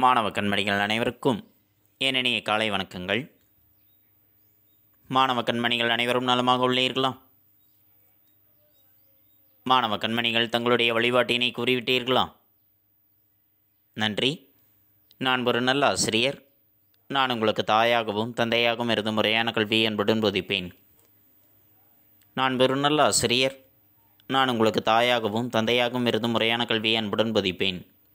மாணவ கண்மணிகள் அனைவருக்கும் என் இனிய காலை வணக்கங்கள் மாணவ கண்மணிகள் அனைவரும் நலமாக உள்ளீர்களா மாணவ கண்மணிகள் தங்களுடைய வழிபாட்டினை கூறிவிட்டீர்களா நன்றி நான் ஒரு நல்ல ஆசிரியர் நான் உங்களுக்கு தாயாகவும் தந்தையாகவும் இருந்து முறையான கல்வியை என்புடன் போதிப்பேன் நான் ஒரு நல்ல ஆசிரியர் நான் உங்களுக்கு தாயாகவும் தந்தையாகவும் இருந்து முறையான கல்வியை அன்புடன் போதிப்பேன்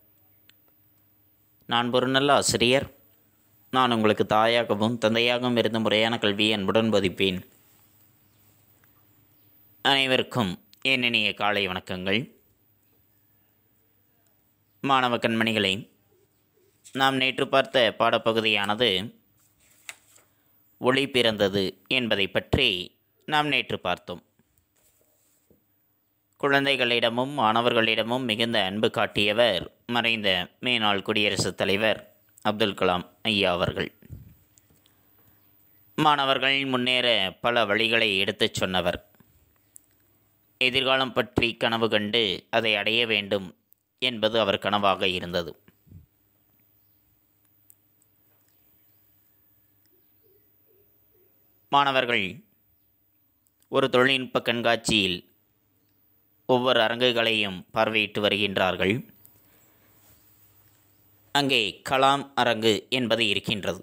நான் ஒரு நல்ல ஆசிரியர் நான் உங்களுக்கு தாயாகவும் தந்தையாகவும் இருந்து முறையான கல்வியை அன்புடன் போதிப்பேன் அனைவருக்கும் என் இனிய காலை வணக்கங்கள் மாணவ கண்மணிகளை நாம் நேற்று பார்த்த பாடப்பகுதியானது ஒளி பிறந்தது என்பதை பற்றி நாம் நேற்று பார்த்தோம் குழந்தைகளிடமும் மாணவர்களிடமும் மிகுந்த அன்பு காட்டியவர் மறைந்த மேனாள் குடியரசுத் தலைவர் அப்துல் கலாம் ஐயா அவர்கள் மாணவர்கள் முன்னேற பல வழிகளை எடுத்துச் சொன்னவர் எதிர்காலம் பற்றி கனவு கண்டு அதை அடைய வேண்டும் என்பது அவர் கனவாக இருந்தது மாணவர்கள் ஒரு தொழில்நுட்ப கண்காட்சியில் ஒவ்வொரு அரங்குகளையும் பார்வையிட்டு வருகின்றார்கள் அங்கே கலாம் அரங்கு என்பது இருக்கின்றது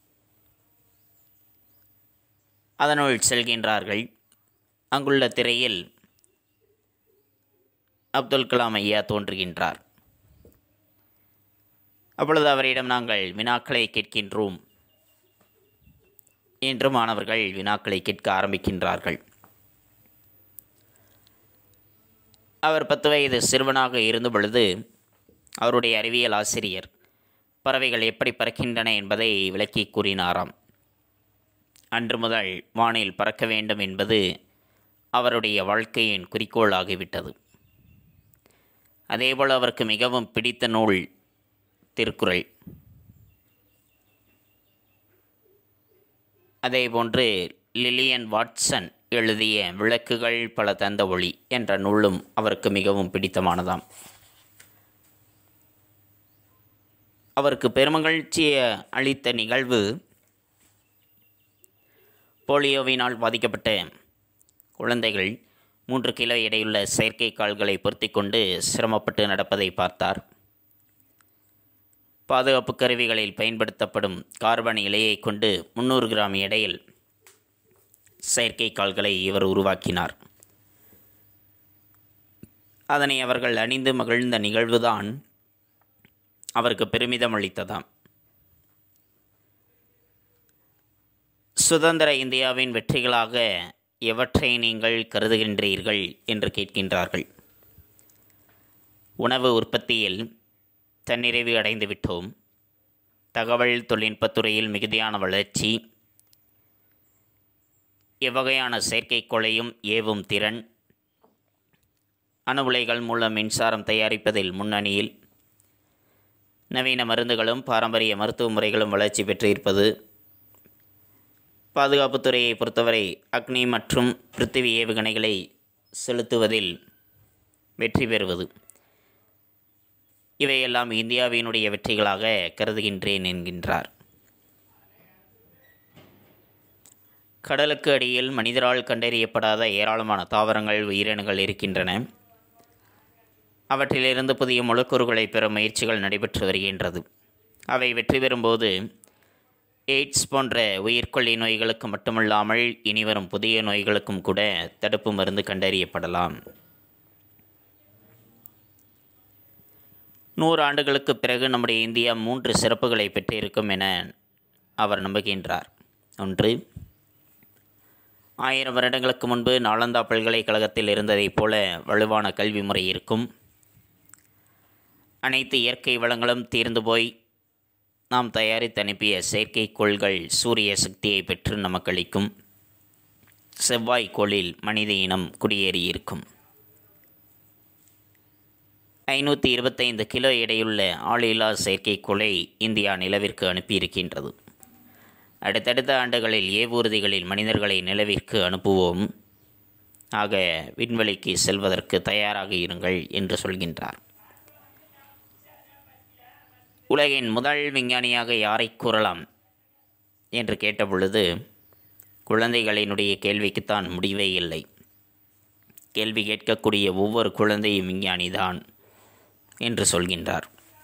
அதனுள் செல்கின்றார்கள் அங்குள்ள திரையில் அப்துல் கலாம் ஐயா தோன்றுகின்றார் அப்பொழுது அவரிடம் நாங்கள் வினாக்களை கேட்கின்றோம் என்று மாணவர்கள் வினாக்களை கேட்க ஆரம்பிக்கின்றார்கள் அவர் பத்து வயது சிறுவனாக இருந்த பொழுது அவருடைய அறிவியல் ஆசிரியர் பறவைகள் எப்படி பறக்கின்றன என்பதை விளக்கி கூறினாராம் அன்று முதல் வானில் பறக்க வேண்டும் என்பது அவருடைய வாழ்க்கையின் குறிக்கோள் ஆகிவிட்டது அதேபோல் அவருக்கு மிகவும் பிடித்த நூல் திருக்குறள் அதேபோன்று லிலியன் வாட்சன் எழுதிய விளக்குகள் பல தந்த ஒளி என்ற நூலும் அவருக்கு மிகவும் பிடித்தமானதாம் அவருக்கு பெருமகிழ்ச்சியை அளித்த நிகழ்வு போலியோவினால் பாதிக்கப்பட்ட குழந்தைகள் மூன்று கிலோ எடையுள்ள செயற்கை கால்களை பொருத்தி கொண்டு சிரமப்பட்டு நடப்பதை பார்த்தார் பாதுகாப்பு கருவிகளில் பயன்படுத்தப்படும் கார்பன் இலையை கொண்டு முந்நூறு கிராம் எடையில் செயற்கை கால்களை இவர் உருவாக்கினார் அதனை அவர்கள் அணிந்து மகிழ்ந்த நிகழ்வுதான் அவருக்கு பெருமிதம் அளித்ததாம் சுதந்திர இந்தியாவின் வெற்றிகளாக எவற்றை நீங்கள் கருதுகின்றீர்கள் என்று கேட்கின்றார்கள் உணவு உற்பத்தியில் தன்னிறைவு அடைந்து விட்டோம் தகவல் தொழில்நுட்பத்துறையில் மிகுதியான வளர்ச்சி எவ்வகையான செயற்கைக்கோளையும் ஏவும் திறன் அணு உலைகள் மூலம் மின்சாரம் தயாரிப்பதில் முன்னணியில் நவீன மருந்துகளும் பாரம்பரிய மருத்துவ முறைகளும் வளர்ச்சி பெற்றிருப்பது பாதுகாப்புத்துறையை பொறுத்தவரை அக்னி மற்றும் பிருத்திவி ஏவுகணைகளை செலுத்துவதில் வெற்றி பெறுவது இவையெல்லாம் இந்தியாவினுடைய வெற்றிகளாக கருதுகின்றேன் என்கின்றார் கடலுக்கு அடியில் மனிதரால் கண்டறியப்படாத ஏராளமான தாவரங்கள் உயிரினங்கள் இருக்கின்றன அவற்றிலிருந்து புதிய முழுக்கூறுகளை பெற முயற்சிகள் நடைபெற்று வருகின்றது அவை வெற்றி பெறும்போது எய்ட்ஸ் போன்ற உயிர்கொல்லி நோய்களுக்கு மட்டுமல்லாமல் இனிவரும் புதிய நோய்களுக்கும் கூட தடுப்பு மருந்து கண்டறியப்படலாம் நூறு ஆண்டுகளுக்கு பிறகு நம்முடைய இந்தியா மூன்று சிறப்புகளை பெற்றிருக்கும் என அவர் நம்புகின்றார் ஒன்று ஆயிரம் வருடங்களுக்கு முன்பு நாலந்தா பல்கலைக்கழகத்தில் இருந்ததைப் போல வலுவான கல்வி முறை இருக்கும் அனைத்து இயற்கை வளங்களும் தீர்ந்து போய் நாம் தயாரித்து அனுப்பிய செயற்கைக்கோள்கள் சூரிய சக்தியை பெற்று நமக்களிக்கும் செவ்வாய்க்கோளில் மனித இனம் குடியேறியிருக்கும் ஐநூற்றி இருபத்தைந்து கிலோ எடையுள்ள ஆளில்லா செயற்கைக்கோளை இந்தியா நிலவிற்கு அனுப்பியிருக்கின்றது அடுத்தடுத்த ஆண்டுகளில் ஏவூர்திகளில் மனிதர்களை நிலவிற்கு அனுப்புவோம் ஆக விண்வெளிக்கு செல்வதற்கு தயாராக இருங்கள் என்று சொல்கின்றார் உலகின் முதல் விஞ்ஞானியாக யாரை கூறலாம் என்று கேட்டபொழுது குழந்தைகளினுடைய கேள்விக்குத்தான் முடிவே இல்லை கேள்வி கேட்கக்கூடிய ஒவ்வொரு குழந்தையும் விஞ்ஞானிதான் என்று சொல்கின்றார்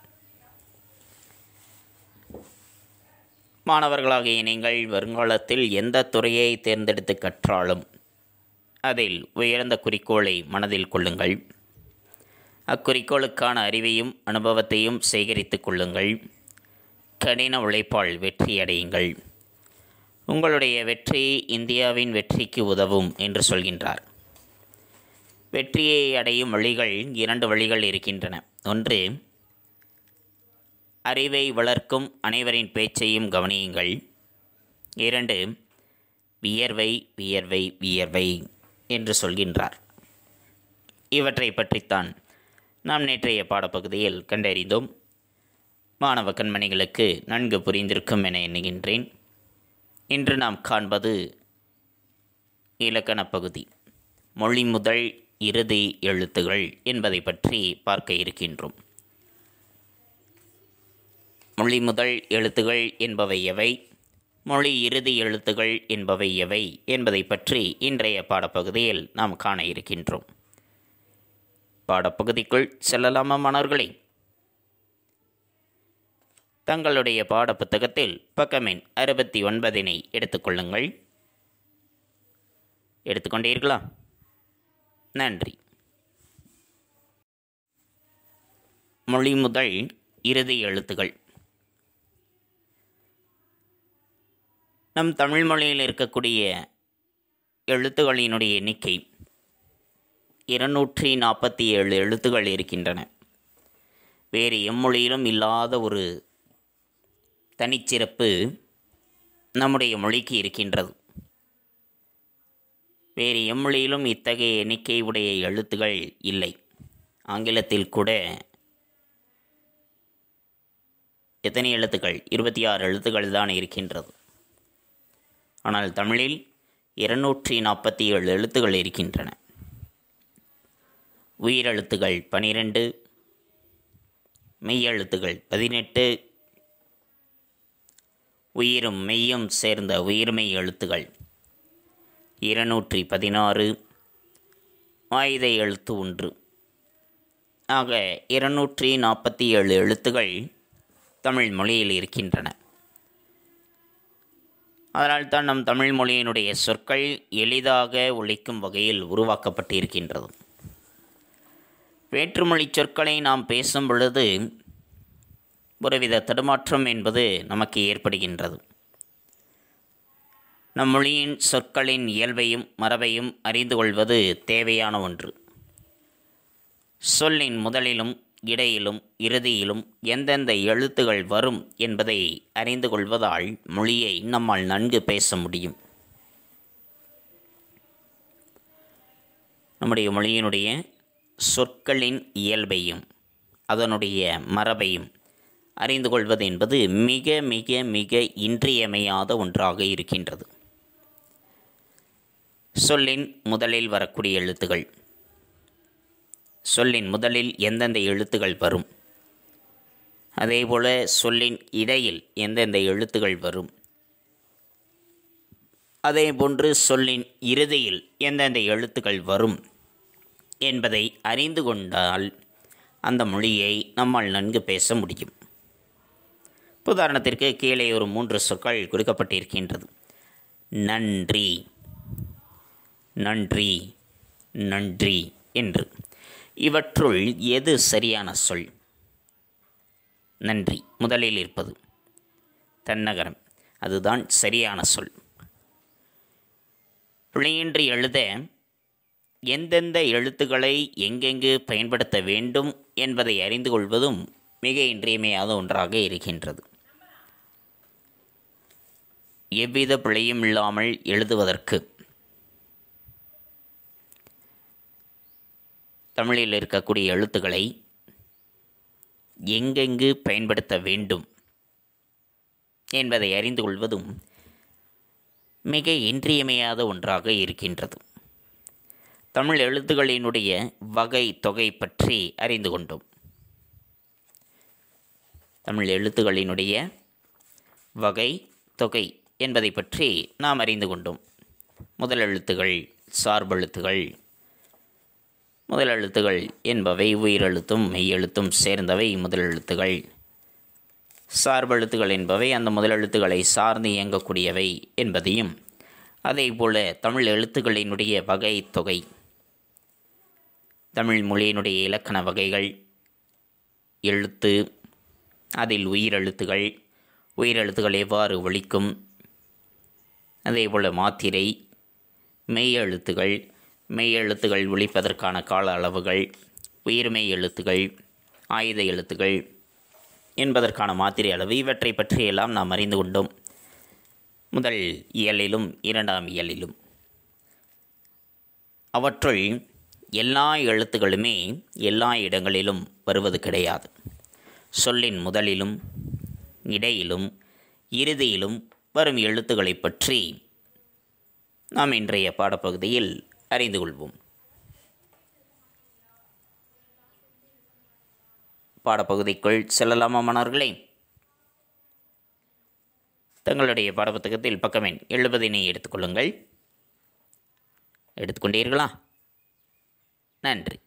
மாணவர்களாகிய நீங்கள் வருங்காலத்தில் எந்த துறையை தேர்ந்தெடுத்து கற்றாலும் அதில் உயர்ந்த குறிக்கோளை மனதில் கொள்ளுங்கள் அக்குறிக்கோளுக்கான அறிவையும் அனுபவத்தையும் சேகரித்து கொள்ளுங்கள் கடின உழைப்பால் வெற்றியடையுங்கள் உங்களுடைய வெற்றி இந்தியாவின் வெற்றிக்கு உதவும் என்று சொல்கின்றார் வெற்றியை அடையும் வழிகள் இரண்டு வழிகள் இருக்கின்றன ஒன்று அறிவை வளர்க்கும் அனைவரின் பேச்சையும் கவனியுங்கள் இரண்டு வியர்வை வியர்வை வியர்வை என்று சொல்கின்றார் இவற்றை பற்றித்தான் நாம் நேற்றைய பாடப்பகுதியில் கண்டறிந்தோம் மாணவ கண்மணிகளுக்கு நன்கு புரிந்திருக்கும் என எண்ணுகின்றேன் இன்று நாம் காண்பது இலக்கண பகுதி மொழி முதல் இறுதி எழுத்துகள் என்பதை பற்றி பார்க்க இருக்கின்றோம் மொழி முதல் எழுத்துகள் என்பவை எவை மொழி இறுதி எழுத்துகள் என்பவை எவை என்பதை பற்றி இன்றைய பாடப்பகுதியில் நாம் காண இருக்கின்றோம் பாடப்பகுதிக்குள் செல்லலாமா மாணவர்களே தங்களுடைய பாடப்புத்தகத்தில் பக்கமெண் அறுபத்தி ஒன்பதினை எடுத்துக்கொள்ளுங்கள் எடுத்துக்கொண்டீர்களா நன்றி மொழி முதல் இறுதி எழுத்துகள் நம் தமிழ் மொழியில் இருக்கக்கூடிய எழுத்துகளினுடைய எண்ணிக்கை இருநூற்றி நாற்பத்தி ஏழு எழுத்துகள் இருக்கின்றன வேறு எம்மொழியிலும் இல்லாத ஒரு தனிச்சிறப்பு நம்முடைய மொழிக்கு இருக்கின்றது வேறு எம்மொழியிலும் இத்தகைய எண்ணிக்கை உடைய எழுத்துகள் இல்லை ஆங்கிலத்தில் கூட எத்தனை எழுத்துக்கள் இருபத்தி ஆறு எழுத்துக்கள் தான் இருக்கின்றது ஆனால் தமிழில் இருநூற்றி நாற்பத்தி ஏழு எழுத்துக்கள் இருக்கின்றன உயிரெழுத்துகள் பனிரெண்டு மெய்யெழுத்துகள் பதினெட்டு உயிரும் மெய்யும் சேர்ந்த உயிர்மெய் எழுத்துகள் இருநூற்றி பதினாறு ஆயுத எழுத்து ஒன்று ஆக இருநூற்றி நாற்பத்தி ஏழு எழுத்துகள் தமிழ் மொழியில் இருக்கின்றன அதனால்தான் நம் தமிழ் மொழியினுடைய சொற்கள் எளிதாக ஒழிக்கும் வகையில் உருவாக்கப்பட்டிருக்கின்றது வேற்றுமொழி சொற்களை நாம் பேசும் பொழுது ஒருவித தடுமாற்றம் என்பது நமக்கு ஏற்படுகின்றது நம் மொழியின் சொற்களின் இயல்பையும் மரபையும் அறிந்து கொள்வது தேவையான ஒன்று சொல்லின் முதலிலும் இடையிலும் இறுதியிலும் எந்தெந்த எழுத்துகள் வரும் என்பதை அறிந்து கொள்வதால் மொழியை நம்மால் நன்கு பேச முடியும் நம்முடைய மொழியினுடைய சொற்களின் இயல்பையும் அதனுடைய மரபையும் அறிந்து கொள்வது என்பது மிக மிக மிக இன்றியமையாத ஒன்றாக இருக்கின்றது சொல்லின் முதலில் வரக்கூடிய எழுத்துகள் சொல்லின் முதலில் எந்தெந்த எழுத்துகள் வரும் அதேபோல சொல்லின் இடையில் எந்தெந்த எழுத்துகள் வரும் அதேபோன்று சொல்லின் இறுதியில் எந்தெந்த எழுத்துக்கள் வரும் என்பதை அறிந்து கொண்டால் அந்த மொழியை நம்மால் நன்கு பேச முடியும் உதாரணத்திற்கு கீழே ஒரு மூன்று சொற்கள் கொடுக்கப்பட்டிருக்கின்றது நன்றி நன்றி நன்றி என்று இவற்றுள் எது சரியான சொல் நன்றி முதலில் இருப்பது தன்னகரம் அதுதான் சரியான சொல் பிழையின்றி எழுத எந்தெந்த எழுத்துக்களை எங்கெங்கு பயன்படுத்த வேண்டும் என்பதை அறிந்து கொள்வதும் மிக இன்றியமையாத ஒன்றாக இருக்கின்றது எவ்வித பிழையும் இல்லாமல் எழுதுவதற்கு தமிழில் இருக்கக்கூடிய எழுத்துக்களை எங்கெங்கு பயன்படுத்த வேண்டும் என்பதை அறிந்து கொள்வதும் மிக இன்றியமையாத ஒன்றாக இருக்கின்றது தமிழ் எழுத்துக்களினுடைய வகை தொகை பற்றி அறிந்து கொண்டோம் தமிழ் எழுத்துக்களினுடைய வகை தொகை என்பதை பற்றி நாம் அறிந்து கொண்டோம் முதல் எழுத்துகள் சார்பெழுத்துகள் முதல் எழுத்துகள் என்பவை உயிரெழுத்தும் மெய்யெழுத்தும் சேர்ந்தவை முதல் எழுத்துகள் சார்பெழுத்துகள் என்பவை அந்த முதல் எழுத்துக்களை சார்ந்து இயங்கக்கூடியவை என்பதையும் அதேபோல தமிழ் எழுத்துக்களினுடைய வகை தொகை தமிழ் மொழியினுடைய இலக்கண வகைகள் எழுத்து அதில் உயிரெழுத்துகள் உயிரெழுத்துகள் எவ்வாறு ஒழிக்கும் அதேபோல் மாத்திரை மெய்யெழுத்துகள் மெய்யெழுத்துகள் ஒழிப்பதற்கான கால அளவுகள் உயிர்மெய் எழுத்துகள் ஆயுத எழுத்துகள் என்பதற்கான மாத்திரை அளவு இவற்றை பற்றியெல்லாம் நாம் அறிந்து கொண்டோம் முதல் இயலிலும் இரண்டாம் இயலிலும் அவற்றுள் எல்லா எழுத்துக்களுமே எல்லா இடங்களிலும் வருவது கிடையாது சொல்லின் முதலிலும் இடையிலும் இறுதியிலும் வரும் எழுத்துக்களை பற்றி நாம் இன்றைய பாடப்பகுதியில் அறிந்து கொள்வோம் பாடப்பகுதிக்குள் செல்லலாமா மாணவர்களே தங்களுடைய பாடப்புத்தகத்தில் பக்கம் எண் எழுபதினை எடுத்துக்கொள்ளுங்கள் எடுத்துக்கொண்டீர்களா நன்றி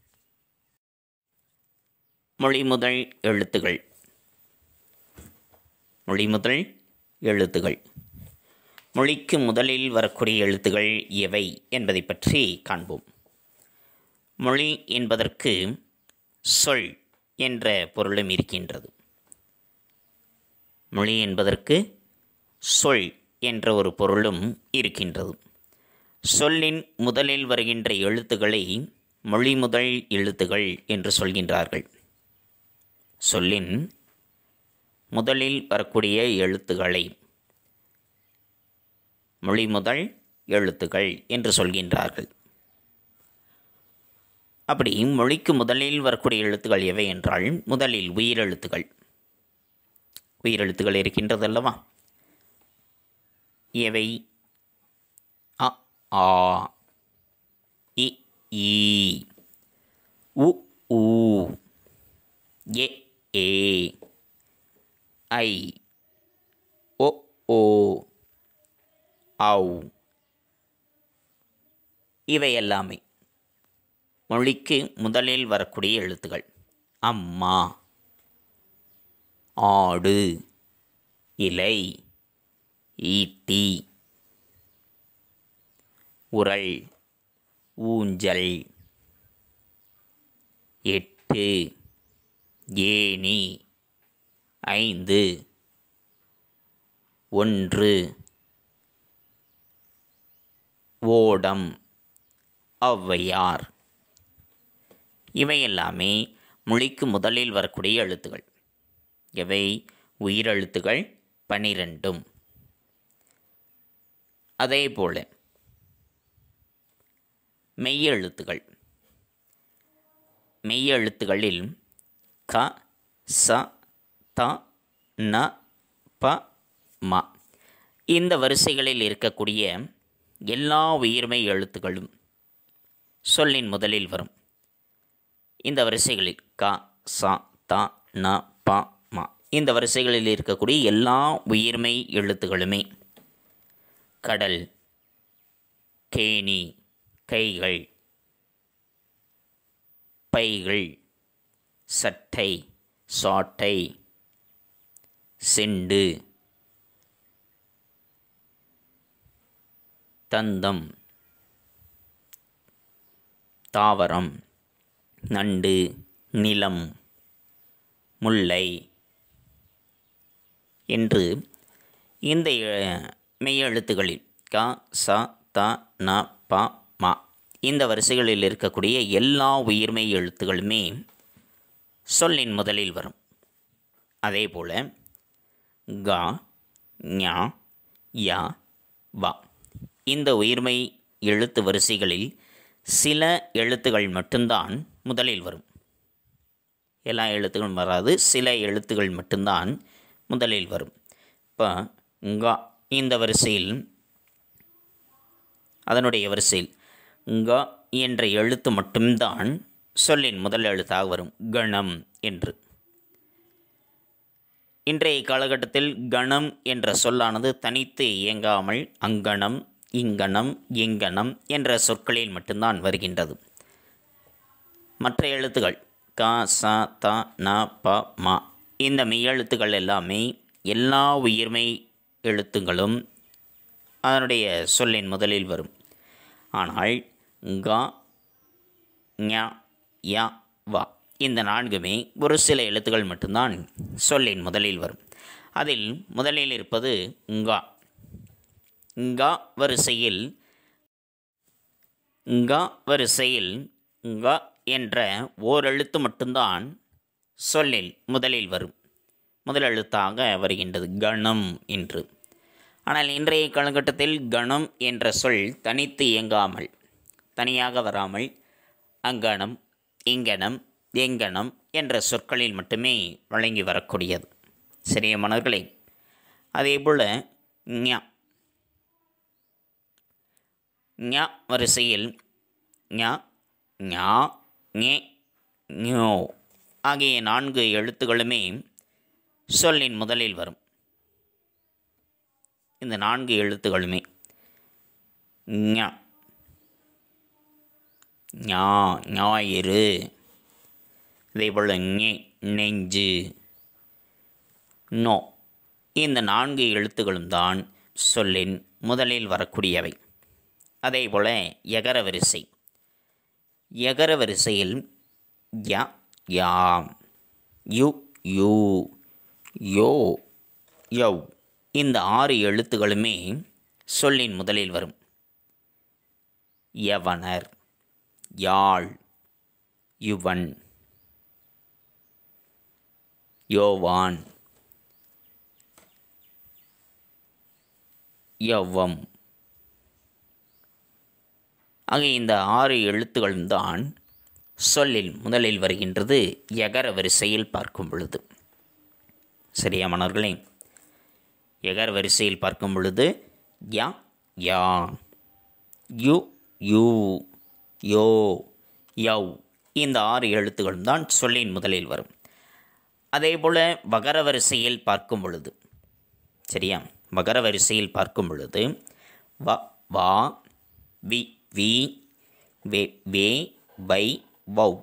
மொழி முதல் எழுத்துகள் மொழி முதல் எழுத்துகள் மொழிக்கு முதலில் வரக்கூடிய எழுத்துகள் எவை என்பதை பற்றி காண்போம் மொழி என்பதற்கு சொல் என்ற பொருளும் இருக்கின்றது மொழி என்பதற்கு சொல் என்ற ஒரு பொருளும் இருக்கின்றது சொல்லின் முதலில் வருகின்ற எழுத்துக்களை மொழி முதல் எழுத்துகள் என்று சொல்கின்றார்கள் சொல்லின் முதலில் வரக்கூடிய எழுத்துக்களை மொழி முதல் எழுத்துக்கள் என்று சொல்கின்றார்கள் அப்படி மொழிக்கு முதலில் வரக்கூடிய எழுத்துக்கள் எவை என்றால் முதலில் உயிரெழுத்துகள் உயிரெழுத்துகள் இருக்கின்றது அல்லவா எவை அ ஆ இ ஈ உ ஊ எ ஏ ஐ ஒ ஓ ஆவ் இவை எல்லாமே மொழிக்கு முதலில் வரக்கூடிய எழுத்துகள் அம்மா ஆடு இலை ஈட்டி உரல் ஊஞ்சல் எட்டு ஏணி ஐந்து ஒன்று ஓடம் ஔவையார் இவை எல்லாமே மொழிக்கு முதலில் வரக்கூடிய எழுத்துகள் இவை உயிரெழுத்துகள் பனிரெண்டும் அதே போல மெய்யெழுத்துகள் மெய்யெழுத்துகளில் க ச த ந ப ம இந்த வரிசைகளில் இருக்கக்கூடிய எல்லா உயிர்மெய் எழுத்துக்களும் சொல்லின் முதலில் வரும் இந்த வரிசைகளில் க ச த ந ப ம இந்த வரிசைகளில் இருக்கக்கூடிய எல்லா உயிர்மெய் எழுத்துக்களுமே கடல் கேணி கைகள் பைகள் சட்டை சாட்டை செண்டு தந்தம் தாவரம் நண்டு நிலம் முல்லை என்று இந்த எ- மெய்யெழுத்துகளில் க ச த ந ப ம இந்த வரிசைகளில் இருக்கக்கூடிய எல்லா உயிர்மெய் எழுத்துகளுமே சொல்லின் முதலில் வரும் அதே போல க ஞ ய வ இந்த உயிர்மெய் எழுத்து வரிசைகளில் சில எழுத்துகள் மட்டும்தான் முதலில் வரும் எல்லா எழுத்துகளும் வராது சில எழுத்துகள் மட்டும்தான் முதலில் வரும் இப்போ ங்க இந்த வரிசையில் அதனுடைய வரிசையில் ங்க என்ற எழுத்து மட்டும்தான் சொல்லின் முதல் எழுத்தாக வரும் கணம் என்று இன்றைய காலகட்டத்தில் கணம் என்ற சொல்லானது தனித்து இயங்காமல் அங்கணம் இங்கணம் இங்கணம் என்ற சொற்களில் மட்டும்தான் வருகின்றது மற்ற எழுத்துகள் க ச த ந ப ம இந்த மெய்யெழுத்துக்கள் எல்லாமே எல்லா உயிர்மை எழுத்துங்களும் அதனுடைய சொல்லின் முதலில் வரும் ஆனால் க ஞ ய வ இந்த நான்குமே ஒரு சில எழுத்துக்கள் மட்டும்தான் சொல்லின் முதலில் வரும் அதில் முதலில் இருப்பது ங்க ங்க வரிசையில் ங்க வரிசையில் ங்க என்ற ஓரெழுத்து மட்டும்தான் சொல்லில் முதலில் வரும் முதல் எழுத்தாக வருகின்றது கணம் என்று ஆனால் இன்றைய காலகட்டத்தில் கணம் என்ற சொல் தனித்து இயங்காமல் தனியாக வராமல் அங்கணம் இங்கனம் எங்கனம் என்ற சொற்களில் மட்டுமே வழங்கி வரக்கூடியது சரியா மாணவர்களே அதேபோல் ஞ ஞ வரிசையில் ஞ ஞா ஞே ஞோ ஆகிய நான்கு எழுத்துகளுமே சொல்லின் முதலில் வரும் இந்த நான்கு எழுத்துகளுமே ஞ ஞா ஞாயிறு இதேபோல் ஞே நெஞ்சு நோ இந்த நான்கு எழுத்துகளும் தான் சொல்லின் முதலில் வரக்கூடியவை அதேபோல் எகர வரிசை எகர வரிசையில் ய யாம் யு யூ யோ யவ் இந்த ஆறு எழுத்துகளுமே சொல்லின் முதலில் வரும் யவனர் யாழ் யுவன் யோவான் யவ்வம் ஆக இந்த ஆறு எழுத்துகளும் தான் சொல்லில் முதலில் வருகின்றது எகர வரிசையில் பார்க்கும் பொழுது சரியா மணர்களே எகர வரிசையில் பார்க்கும் பொழுது யா யா யு யூ யோ யவ் இந்த ஆறு எழுத்துகளும் தான் சொல்லின் முதலில் வரும் அதேபோல் வகர வரிசையில் பார்க்கும் பொழுது சரியா வகர வரிசையில் பார்க்கும் பொழுது வ வா வி வி வே வே வை வவ்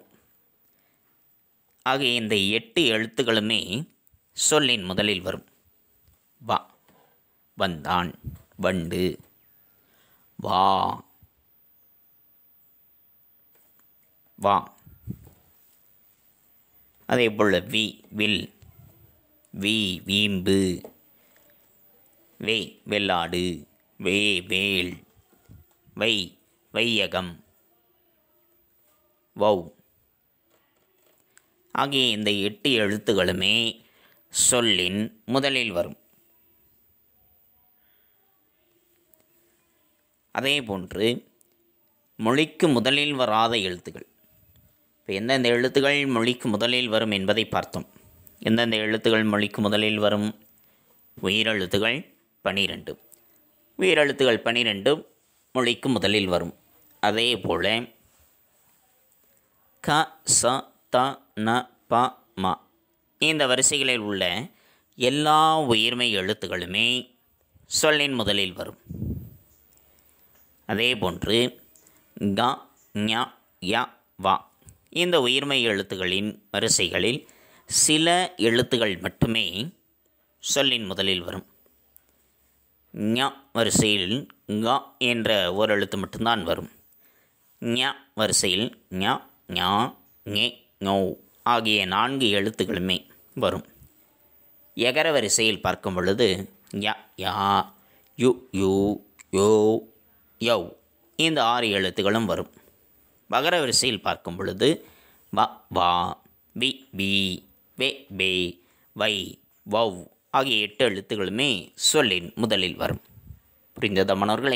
ஆகிய இந்த எட்டு எழுத்துக்களுமே சொல்லின் முதலில் வரும் வா வந்தான் வண்டு வா வா அதே போல் வி வில் வி வீம்பு வே வெள்ளாடு வே வேல் வை வையகம் வௌ ஆகிய இந்த எட்டு எழுத்துகளுமே சொல்லின் முதலில் வரும் அதே போன்று மொழிக்கு முதலில் வராத எழுத்துக்கள் இப்போ எந்தெந்த எழுத்துக்கள் மொழிக்கு முதலில் வரும் என்பதை பார்த்தோம் எந்தெந்த எழுத்துக்கள் மொழிக்கு முதலில் வரும் உயிரெழுத்துகள் பனிரெண்டு உயிரெழுத்துகள் பனிரெண்டு மொழிக்கு முதலில் வரும் அதே போல் க ச த ந ப ம இந்த வரிசைகளில் உள்ள எல்லா உயிர்மை எழுத்துக்களுமே சொல்லின் முதலில் வரும் அதே போன்று க ஞ ய வ இந்த உயிர்மை எழுத்துக்களின் வரிசைகளில் சில எழுத்துக்கள் மட்டுமே சொல்லின் முதலில் வரும் ஞ வரிசையில் ங என்ற ஒரு எழுத்து மட்டும்தான் வரும் ஞ வரிசையில் ஞ ஞா ஞே ஞோ ஆகிய நான்கு எழுத்துக்களுமே வரும் எகர வரிசையில் பார்க்கும் பொழுது ய யா யு யூ யோ யவ் இந்த ஆறு எழுத்துக்களும் வரும் வகர வரிசையில் பார்க்கும் பொழுது வ வா வி வி வே பே வை வவ் ஆகிய எட்டு எழுத்துக்களுமே சொல்லின் முதலில் வரும் புரிந்ததா மாணவர்களே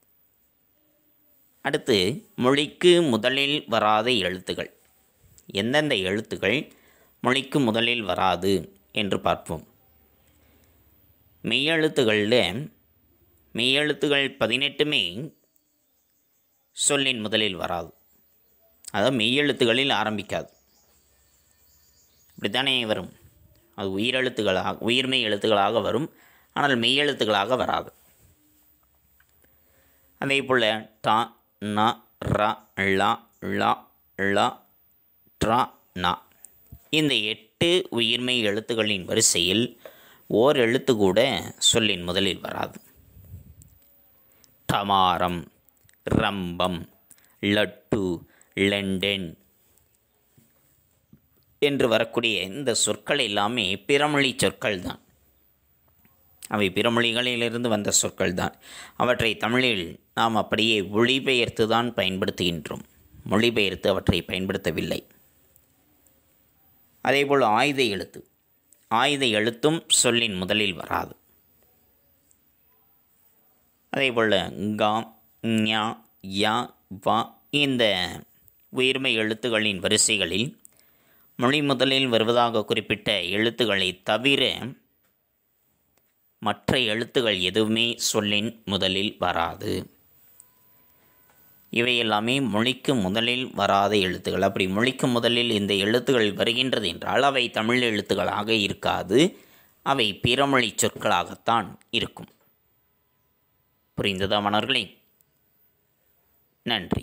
அடுத்து மொழிக்கு முதலில் வராத எழுத்துக்கள் எந்தெந்த எழுத்துக்கள் மொழிக்கு முதலில் வராது என்று பார்ப்போம் மெய்யெழுத்துகளில் மெய்யெழுத்துகள் பதினெட்டுமே சொல்லின் முதலில் வராது அதாவது மெய்யெழுத்துகளில் ஆரம்பிக்காது இப்படித்தானே வரும் அது உயிரெழுத்துகளாக உயிர்மெய் எழுத்துக்களாக வரும் ஆனால் மெய்யெழுத்துக்களாக வராது அதே போல் டா ந ர ள ள ள ட்ரா நா இந்த எட்டு உயிர்மெய் எழுத்துக்களின் வரிசையில் ஓர் எழுத்து கூட சொல்லின் முதலில் வராது டமாரம் ரம்பம் லட்டு லண்டன் என்று வரக்கூடிய இந்த சொற்கள் எல்லாமே பிறமொழி சொற்கள் தான் அவை பிறமொழிகளிலிருந்து வந்த சொற்கள் தான் அவற்றை தமிழில் நாம் அப்படியே மொழிபெயர்த்து தான் பயன்படுத்துகின்றோம் மொழிபெயர்த்து அவற்றை பயன்படுத்தவில்லை அதேபோல் ஆயுத எழுத்து ஆயுத எழுத்தும் சொல்லின் முதலில் வராது அதேபோல் க ஞ ய வ இந்த உயிர்மை எழுத்துகளின் வரிசைகளில் மொழி முதலில் வருவதாக குறிப்பிட்ட எழுத்துக்களை தவிர மற்ற எழுத்துகள் எதுவுமே சொல்லின் முதலில் வராது இவை எல்லாமே மொழிக்கு முதலில் வராத எழுத்துக்கள் அப்படி மொழிக்கு முதலில் இந்த எழுத்துக்கள் வருகின்றது என்றால் அவை தமிழ் எழுத்துக்களாக இருக்காது அவை பிறமொழி சொற்களாகத்தான் இருக்கும் புரிந்ததா மணர்களே நன்றி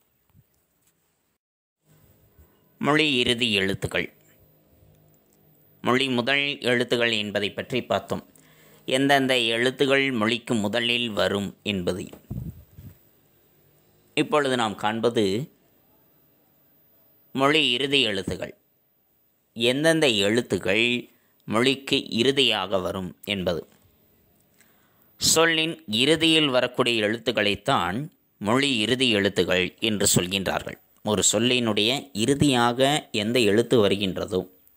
மொழி இறுதி எழுத்துக்கள் மொழி முதல் எழுத்துக்கள் என்பதை பற்றி பார்த்தோம் எந்தெந்த எழுத்துக்கள் மொழிக்கு முதலில் வரும் என்பது இப்பொழுது நாம் காண்பது மொழி இறுதி எழுத்துக்கள் எந்தெந்த எழுத்துக்கள் மொழிக்கு இறுதியாக வரும் என்பது சொல்லின் இறுதியில் வரக்கூடிய எழுத்துக்களைத்தான் மொழி இறுதி எழுத்துக்கள் என்று சொல்கின்றார்கள் ஒரு சொல்லினுடைய இறுதியாக எந்த எழுத்து வருகின்றதோ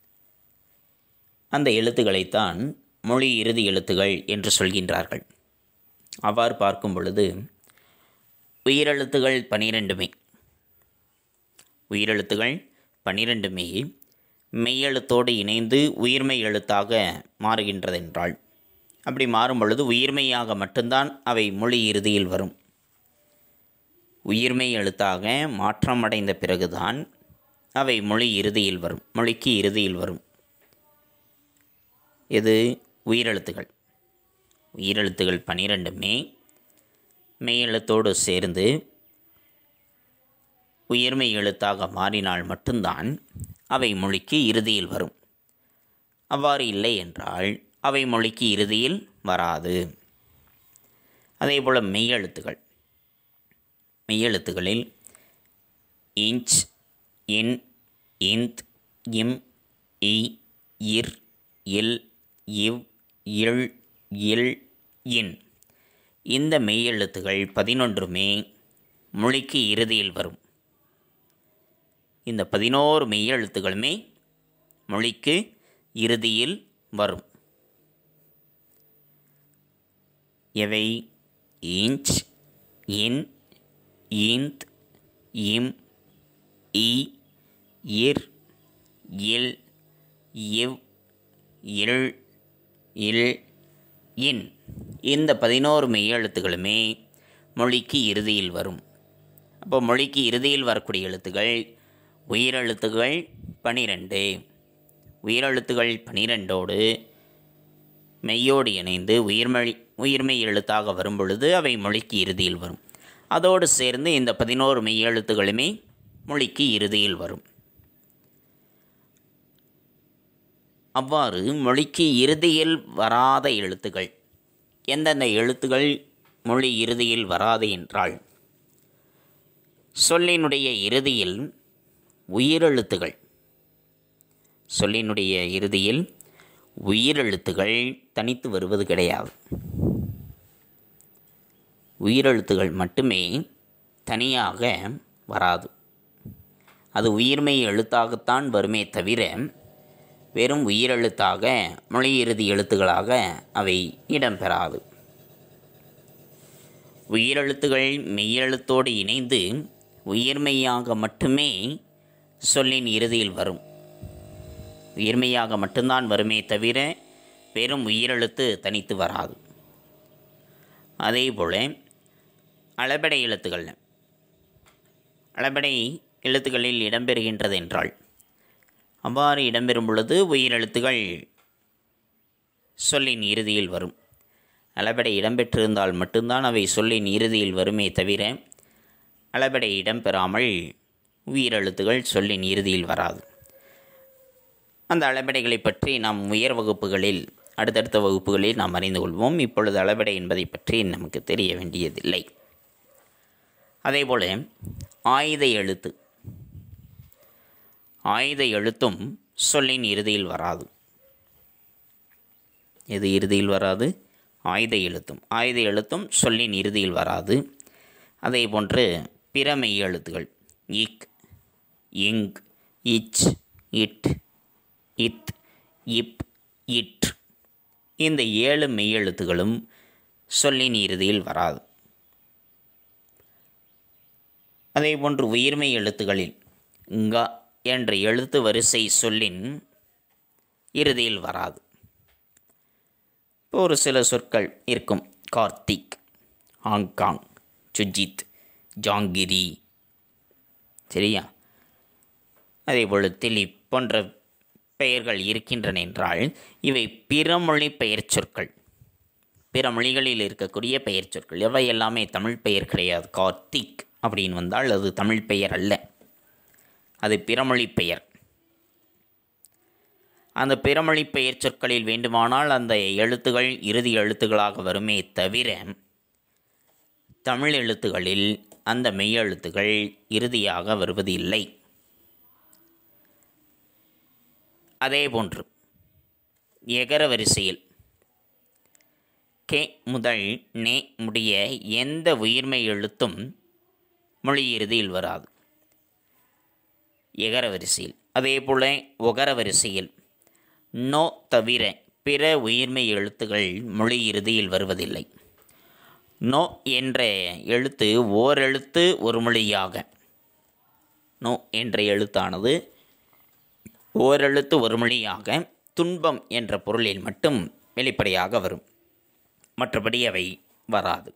அந்த எழுத்துக்களைத்தான் மொழி இறுதி எழுத்துகள் என்று சொல்கின்றார்கள் அவ்வாறு பார்க்கும் பொழுது உயிரெழுத்துகள் பனிரெண்டுமே உயிரெழுத்துகள் பனிரெண்டுமே மெய்யெழுத்தோடு இணைந்து உயிர்மெய் எழுத்தாக மாறுகின்றதென்றால் அப்படி மாறும் பொழுது உயிர்மெய்யாக மட்டும்தான் அவை மொழி இறுதியில் வரும் உயிர்மெய் எழுத்தாக மாற்றமடைந்த பிறகுதான் அவை மொழி இறுதியில் வரும் மொழிக்கு இறுதியில் வரும் இது உயிரெழுத்துகள் உயிரெழுத்துகள் பனிரெண்டுமே மெய்யெழுத்தோடு சேர்ந்து உயிர்மெய் எழுத்தாக மாறினால் மட்டும்தான் அவை மொழிக்கு இறுதியில் வரும் அவ்வாறு இல்லை என்றால் அவை மொழிக்கு இறுதியில் வராது அதேபோல் மெய்யெழுத்துகள் மெய்யெழுத்துகளில் இன்ச் இன் இந்த் இம் இ இர் இல் இவ் இல் இல் இன் இந்த மெய்யெழுத்துகள் பதினொன்றுமே மொழிக்கு இறுதியில் வரும் இந்த பதினோரு மெய்யெழுத்துகளுமே மொழிக்கு இறுதியில் வரும் எவை இன்ச் இன் இந்த் இம் இ இர் இல் இவ் இல் இல் இன் இந்த பதினோரு மெய்யெழுத்துகளுமே மொழிக்கு இறுதியில் வரும் அப்போ மொழிக்கு இறுதியில் வரக்கூடிய எழுத்துக்கள் உயிரெழுத்துகள் பனிரெண்டு உயிரெழுத்துகள் பனிரெண்டோடு மெய்யோடு இணைந்து உயிர்மொழி உயிர்மெய் எழுத்தாக வரும் பொழுது அவை மொழிக்கு இறுதியில் வரும் அதோடு சேர்ந்து இந்த பதினோரு மெய்யெழுத்துகளுமே மொழிக்கு இறுதியில் வரும் அவ்வாறு மொழிக்கு இறுதியில் வராத எழுத்துக்கள் எந்தெந்த எழுத்துக்கள் மொழி இறுதியில் வராது என்றால் சொல்லினுடைய இறுதியில் உயிரெழுத்துகள் சொல்லினுடைய இறுதியில் உயிரெழுத்துகள் தனித்து வருவது கிடையாது உயிரெழுத்துகள் மட்டுமே தனியாக வராது அது உயிர்மெய் எழுத்தாகத்தான் வருமே தவிர வெறும் உயிரெழுத்தாக மொழி இறுதி எழுத்துக்களாக அவை இடம்பெறாது உயிரெழுத்துகள் மெய்யெழுத்தோடு இணைந்து உயிர்மெய்யாக மட்டுமே சொல்லின் இறுதியில் வரும் உயிர்மெய்யாக மட்டும்தான் வருமே தவிர வெறும் உயிரெழுத்து தனித்து வராது அதேபோல் அளபடை எழுத்துக்கள் அளபடை எழுத்துக்களில் இடம்பெறுகின்றது என்றால் அவ்வாறு இடம்பெறும் பொழுது உயிரெழுத்துகள் சொல்லின் இறுதியில் வரும் அளபெடை இடம்பெற்றிருந்தால் மட்டும்தான் அவை சொல்லின் இறுதியில் வருமே தவிர அளபெடை இடம்பெறாமல் உயிரெழுத்துகள் சொல்லின் இறுதியில் வராது அந்த அளபெடைகளை பற்றி நாம் உயர் வகுப்புகளில் அடுத்தடுத்த வகுப்புகளில் நாம் அறிந்து கொள்வோம் இப்பொழுது அளபெடை என்பதை பற்றி நமக்கு தெரிய வேண்டியதில்லை அதேபோல ஆயுத எழுத்து ஆயுத எழுத்தும் சொல்லின் இறுதியில் வராது எது இறுதியில் வராது ஆயுத எழுத்தும் ஆயுத எழுத்தும் சொல்லின் இறுதியில் வராது அதே போன்று பிற மெய் எழுத்துகள் இக் இங் இச் இட் இத் இப் இட் இந்த ஏழு மெய்யெழுத்துகளும் சொல்லின் இறுதியில் வராது அதேபோன்று உயிர்மெய் எழுத்துகளில் ங்க என்ற எழுத்து வரிசை சொல்லின் இறுதியில் வராது இப்போ ஒரு சில சொற்கள் இருக்கும் கார்த்திக் ஹாங்காங் சுஜித் ஜாங்கிரி சரியா அதேபோல் திலீப் போன்ற பெயர்கள் இருக்கின்றன என்றால் இவை பிறமொழி பெயர் சொற்கள் பிற மொழிகளில் இருக்கக்கூடிய பெயர் சொற்கள் எவை எல்லாமே தமிழ் பெயர் கிடையாது கார்த்திக் அப்படின்னு வந்தால் அது தமிழ் பெயர் அல்ல அது பிறமொழி பெயர் அந்த பிறமொழி பெயர் சொற்களில் வேண்டுமானால் அந்த எழுத்துகள் இறுதி எழுத்துக்களாக வருமே தவிர தமிழ் எழுத்துகளில் அந்த மெய்யெழுத்துகள் இறுதியாக வருவது இல்லை அதேபோன்று எகர வரிசையில் கே முதல் நே முடிய எந்த உயிர்மை எழுத்தும் மொழி இறுதியில் வராது எகர வரிசையில் அதேபோல ஒகர வரிசையில் நோ தவிர பிற உயிர்மை எழுத்துகள் மொழி இறுதியில் வருவதில்லை நோ என்ற எழுத்து ஓரெழுத்து ஒரு மொழியாக நோ என்ற எழுத்தானது ஓரெழுத்து ஒரு மொழியாக துன்பம் என்ற பொருளில் மட்டும் வெளிப்படையாக வரும் மற்றபடி அவை வராது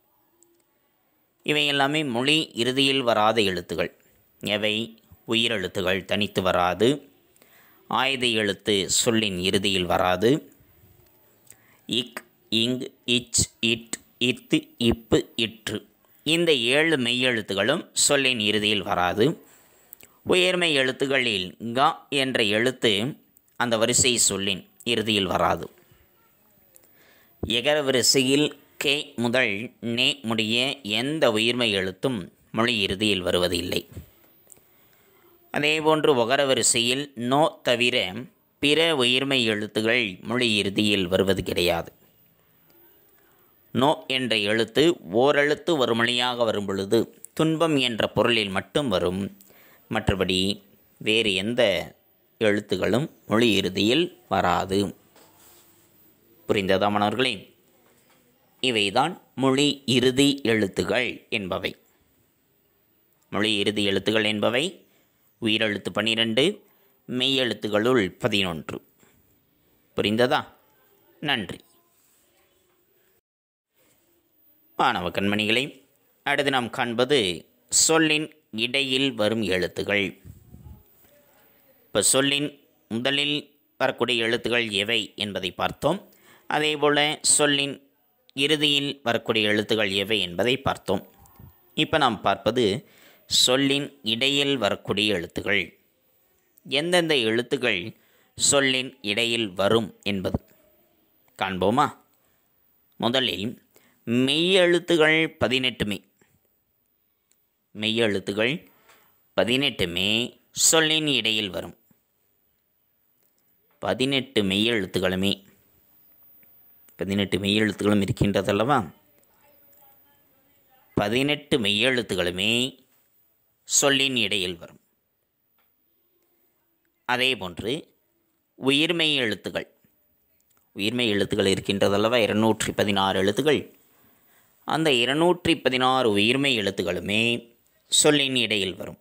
இவை எல்லாமே மொழி இறுதியில் வராத எழுத்துகள் எவை உயிரெழுத்துகள் தனித்து வராது ஆயுத எழுத்து சொல்லின் இறுதியில் வராது இக் இங் இச் இட் இத்து இப்பு இற்று இந்த ஏழு மெய்யெழுத்துகளும் சொல்லின் இறுதியில் வராது உயர்மை எழுத்துகளில் க என்ற எழுத்து அந்த வரிசை சொல்லின் இறுதியில் வராது எகர வரிசையில் கே முதல் நே முடிய எந்த உயிர்மை எழுத்தும் மொழி இறுதியில் வருவதில்லை அதேபோன்று ஒகர வரிசையில் நோ தவிர பிற உயிர்மை எழுத்துகள் மொழி இறுதியில் வருவது கிடையாது நோ என்ற எழுத்து ஓரெழுத்து ஒரு மொழியாக வரும் பொழுது துன்பம் என்ற பொருளில் மட்டும் வரும் மற்றபடி வேறு எந்த எழுத்துகளும் மொழி இறுதியில் வராது புரிந்ததா மாணவர்களே இவைதான் மொழி இறுதி எழுத்துகள் என்பவை மொழி இறுதி எழுத்துகள் என்பவை உயிரெழுத்து பன்னிரண்டு மெய்யெழுத்துகளுள் பதினொன்று புரிந்ததா நன்றி மாணவ கண்மணிகளை அடுத்து நாம் காண்பது சொல்லின் இடையில் வரும் எழுத்துகள் இப்போ சொல்லின் முதலில் வரக்கூடிய எழுத்துகள் எவை என்பதை பார்த்தோம் அதேபோல் சொல்லின் இறுதியில் வரக்கூடிய எழுத்துகள் எவை என்பதை பார்த்தோம் இப்போ நாம் பார்ப்பது சொல்லின் இடையில் வரக்கூடிய எழுத்துகள் எந்தெந்த எழுத்துக்கள் சொல்லின் இடையில் வரும் என்பது காண்போமா முதலில் மெய்யெழுத்துகள் பதினெட்டுமே மெய்யெழுத்துகள் பதினெட்டுமே சொல்லின் இடையில் வரும் பதினெட்டு மெய்யெழுத்துகளுமே பதினெட்டு மெய்யெழுத்துகளும் இருக்கின்றதல்லவா பதினெட்டு மெய்யெழுத்துகளுமே சொல்லின் இடையில் வரும் அதேபோன்று உயிர்மெய் எழுத்துகள் உயிர்மெய் எழுத்துக்கள் இருக்கின்றதல்லவா இருநூற்றி பதினாறு எழுத்துக்கள் அந்த இருநூற்றி பதினாறு உயிர்மெய் எழுத்துக்களுமே சொல்லின் இடையில் வரும்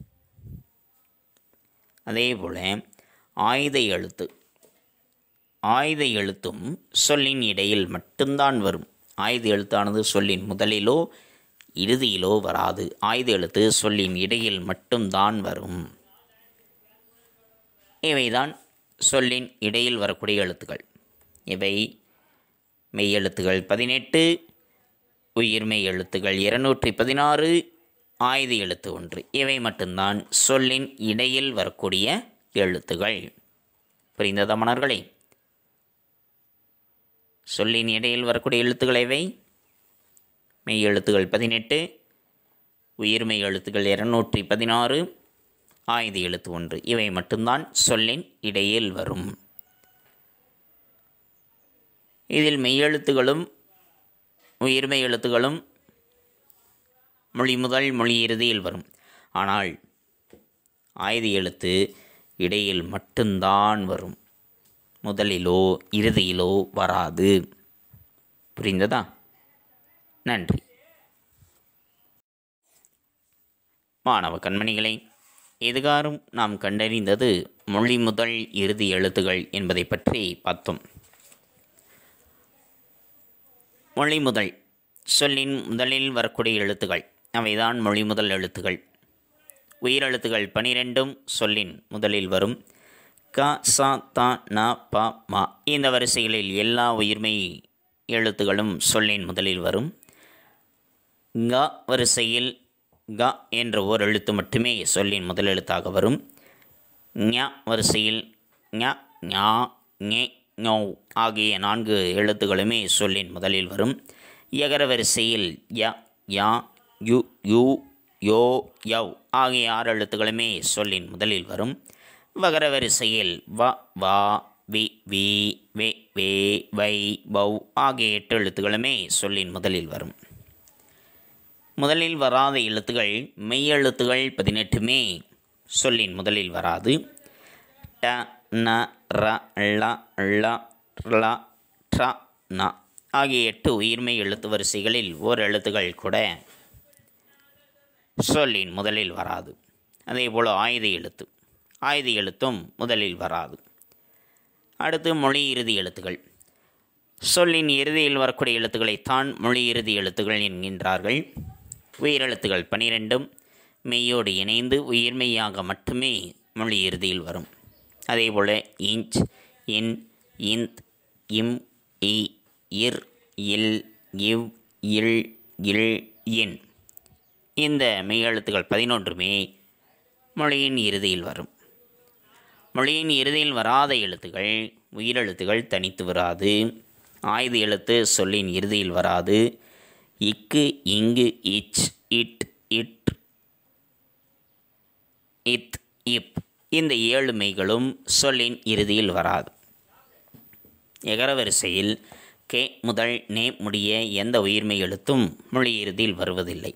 அதேபோல் ஆயுத எழுத்து ஆயுத எழுத்தும் சொல்லின் இடையில் மட்டும்தான் வரும் ஆயுத எழுத்தானது சொல்லின் முதலிலோ இறுதியிலோ வராது ஆயுத எழுத்து சொல்லின் இடையில் மட்டும்தான் வரும் இவைதான் சொல்லின் இடையில் வரக்கூடிய எழுத்துக்கள் இவை மெய்யெழுத்துகள் பதினெட்டு உயிர்மெய் எழுத்துகள் இருநூற்றி பதினாறு ஆயுத எழுத்து ஒன்று இவை மட்டும்தான் சொல்லின் இடையில் வரக்கூடிய எழுத்துகள் புரிந்ததா மணர்களே சொல்லின் இடையில் வரக்கூடிய எழுத்துக்கள் இவை மெய் எழுத்துகள் பதினெட்டு உயிர்மெய் எழுத்துக்கள் இருநூற்றி பதினாறு ஆயுத எழுத்து ஒன்று இவை மட்டும்தான் சொல்லின் இடையில் வரும் இதில் மெய்யெழுத்துகளும் உயிர்மெய் எழுத்துகளும் மொழி முதல் மொழி இறுதியில் வரும் ஆனால் ஆயுத எழுத்து இடையில் மட்டும்தான் வரும் முதலிலோ இறுதியிலோ வராது புரிந்ததா நன்றி மாணவ கண்மணிகளை எதுகாரும் நாம் கண்டறிந்தது மொழி முதல் இறுதி எழுத்துகள் என்பதை பற்றி பார்த்தோம் மொழி முதல் சொல்லின் முதலில் வரக்கூடிய எழுத்துகள் அவைதான் மொழி முதல் எழுத்துகள் உயிரெழுத்துகள் பனிரெண்டும் சொல்லின் முதலில் வரும் க ச த ந ப ம இந்த வரிசைகளில் எல்லா உயிர்மை எழுத்துகளும் சொல்லின் முதலில் வரும் க வரிசையில் க என்ற ஓர் எழுத்து மட்டுமே சொல்லின் முதல் எழுத்தாக வரும் ஞ வரிசையில் ஞ ஞா ஞே ஞோ ஆகிய நான்கு எழுத்துகளுமே சொல்லின் முதலில் வரும் யகர வரிசையில் ய யா யு யூ யோ யவ் ஆகிய ஆறு எழுத்துக்களுமே சொல்லின் முதலில் வரும் வகர வரிசையில் வ வா வி வி வே வே வை பௌ ஆகிய எட்டு எழுத்துக்களுமே சொல்லின் முதலில் வரும் முதலில் வராத எழுத்துகள் மெய்யெழுத்துகள் பதினெட்டுமே சொல்லின் முதலில் வராது ட ந ர ள ள ள ட்ர ந ஆகிய எட்டு உயிர்மெய் எழுத்து வரிசைகளில் ஓர் எழுத்துகள் கூட சொல்லின் முதலில் வராது அதேபோல் ஆயுத எழுத்து ஆயுத எழுத்தும் முதலில் வராது அடுத்து மொழி இறுதி எழுத்துகள் சொல்லின் இறுதியில் வரக்கூடிய எழுத்துக்களைத்தான் மொழி இறுதி எழுத்துகள் என்கின்றார்கள் உயிரெழுத்துகள் பனிரெண்டும் மெய்யோடு இணைந்து உயிர்மெய்யாக மட்டுமே மொழி இறுதியில் வரும் அதேபோல் இஞ்ச் இன் இந்த் இம் இ இர் இல் இவ் இல் இல் இன் இந்த மெய்யெழுத்துக்கள் பதினொன்றுமே மொழியின் இறுதியில் வரும் மொழியின் இறுதியில் வராத எழுத்துகள் உயிரெழுத்துகள் தனித்து வராது ஆயுத எழுத்து சொல்லின் இறுதியில் வராது இக்கு இங்கு இச் இட் இட் இத் இப் இந்த ஏழு மெய்களும் சொல்லின் இறுதியில் வராது எகர வரிசையில் கே முதல் நே முடிய எந்த உயிர்மெய் எழுத்தும் மொழி இறுதியில் வருவதில்லை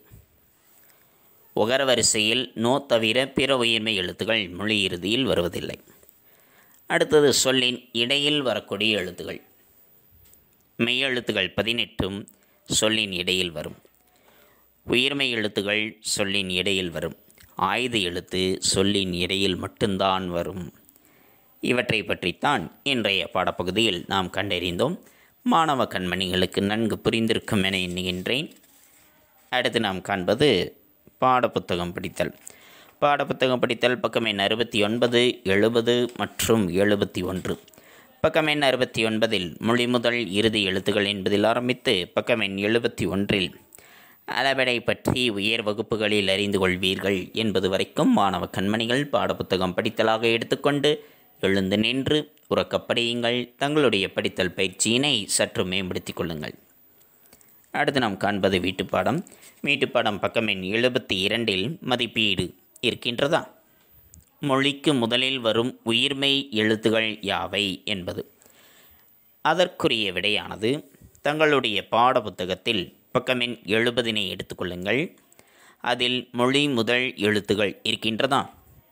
ஒகர வரிசையில் நோ தவிர பிற உயிர்மெய் எழுத்துகள் மொழி இறுதியில் வருவதில்லை அடுத்தது சொல்லின் இடையில் வரக்கூடிய எழுத்துகள் மெய்யெழுத்துகள் பதினெட்டும் சொல்லின் இடையில் வரும் உயிர்மெய் எழுத்துகள் சொல்லின் இடையில் வரும் ஆயுத எழுத்து சொல்லின் இடையில் மட்டும்தான் வரும் இவற்றை பற்றித்தான் இன்றைய பாடப்பகுதியில் நாம் கண்டறிந்தோம் மாணவ கண்மணிகளுக்கு நன்கு புரிந்திருக்கும் என எண்ணுகின்றேன் அடுத்து நாம் காண்பது பாடப்புத்தகம் படித்தல் பாடப்புத்தகம் படித்தல் பக்கம் எண் அறுபத்தி ஒன்பது எழுபது மற்றும் எழுபத்தி ஒன்று பக்கம் எண் அறுபத்தி ஒன்பதில் மொழி முதல் இறுதி எழுத்துகள் என்பதில் ஆரம்பித்து பக்கம் எண் எழுபத்தி ஒன்றில் அளபடை பற்றி உயர் வகுப்புகளில் அறிந்து கொள்வீர்கள் என்பது வரைக்கும் மாணவ கண்மணிகள் பாடப்புத்தகம் படித்தலாக எடுத்துக்கொண்டு எழுந்து நின்று உறக்கப் படியுங்கள் தங்களுடைய படித்தல் பயிற்சியினை சற்று மேம்படுத்திக் கொள்ளுங்கள் அடுத்து நாம் காண்பது வீட்டுப்பாடம் வீட்டுப்பாடம் பக்கம் எண் எழுபத்தி இரண்டில் மதிப்பீடு இருக்கின்றதா மொழிக்கு முதலில் வரும் உயிர்மெய் எழுத்துகள் யாவை என்பது அதற்குரிய விடையானது தங்களுடைய பாடப்புத்தகத்தில் பக்கமெண் எழுபதினை எடுத்துக்கொள்ளுங்கள் அதில் மொழி முதல் எழுத்துகள் இருக்கின்றதா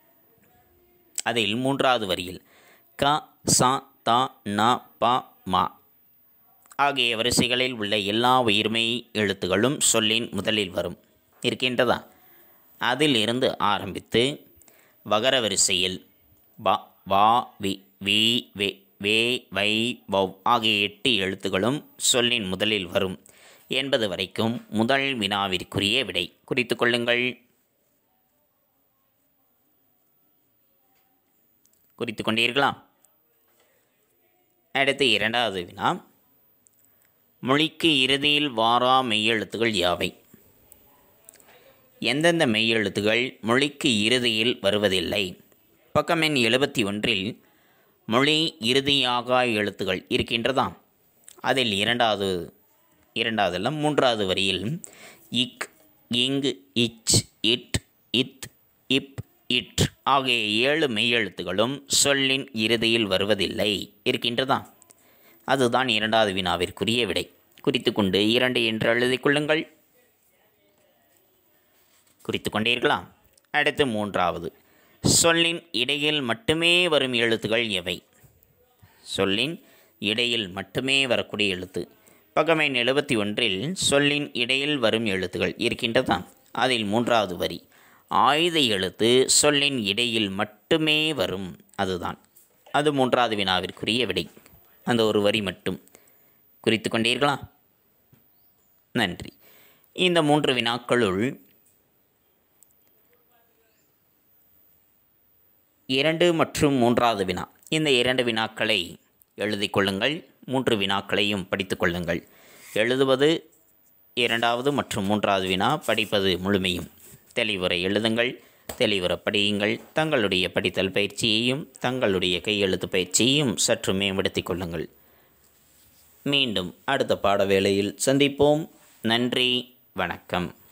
அதில் மூன்றாவது வரியில் க ச த ந ப ம ஆகிய வரிசைகளில் உள்ள எல்லா உயிர்மை எழுத்துகளும் சொல்லின் முதலில் வரும் இருக்கின்றதா அதிலிருந்து ஆரம்பித்து வகர வரிசையில் ப வா வி வி வே வே வை வவ் ஆகிய எட்டு எழுத்துகளும் சொல்லின் முதலில் வரும் என்பது வரைக்கும் முதல் வினாவிற்குரிய விடை குறித்து கொள்ளுங்கள் குறித்து கொண்டீர்களா அடுத்து இரண்டாவது வினா மொழிக்கு இறுதியில் வாரா மெய்யெழுத்துகள் யாவை எந்தெந்த மெய்யெழுத்துகள் மொழிக்கு இறுதியில் வருவதில்லை பக்கம் எண் எழுபத்தி ஒன்றில் மொழி இறுதியாக எழுத்துகள் இருக்கின்றதாம் அதில் இரண்டாவது இரண்டாவதெல்லாம் மூன்றாவது வரியில் இக் இங் இச் இட் இத் இப் இட் ஆகிய ஏழு மெய்யெழுத்துகளும் சொல்லின் இறுதியில் வருவதில்லை இருக்கின்றதா அதுதான் இரண்டாவது வினாவிற்குரிய விடை குறித்து கொண்டு இரண்டு என்று எழுதிக் கொள்ளுங்கள் குறித்து கொண்டீர்களா அடுத்து மூன்றாவது சொல்லின் இடையில் மட்டுமே வரும் எழுத்துகள் எவை சொல்லின் இடையில் மட்டுமே வரக்கூடிய எழுத்து பக்கம் எண் எழுபத்தி ஒன்றில் சொல்லின் இடையில் வரும் எழுத்துகள் இருக்கின்றதா அதில் மூன்றாவது வரி ஆயுத எழுத்து சொல்லின் இடையில் மட்டுமே வரும் அதுதான் அது மூன்றாவது வினாவிற்குரிய விடை அந்த ஒரு வரி மட்டும் குறித்து கொண்டீர்களா நன்றி இந்த மூன்று வினாக்களுள் இரண்டு மற்றும் மூன்றாவது வினா இந்த இரண்டு வினாக்களை எழுதிக் கொள்ளுங்கள் மூன்று வினாக்களையும் படித்துக் கொள்ளுங்கள் எழுதுவது இரண்டாவது மற்றும் மூன்றாவது வினா படிப்பது முழுமையும் தெளிவுரை எழுதுங்கள் தெளிவுற படியுங்கள் தங்களுடைய படித்தல் பயிற்சியையும் தங்களுடைய கையெழுத்து பயிற்சியையும் சற்று மேம்படுத்திக் கொள்ளுங்கள் மீண்டும் அடுத்த பாட வேளையில் சந்திப்போம் நன்றி வணக்கம்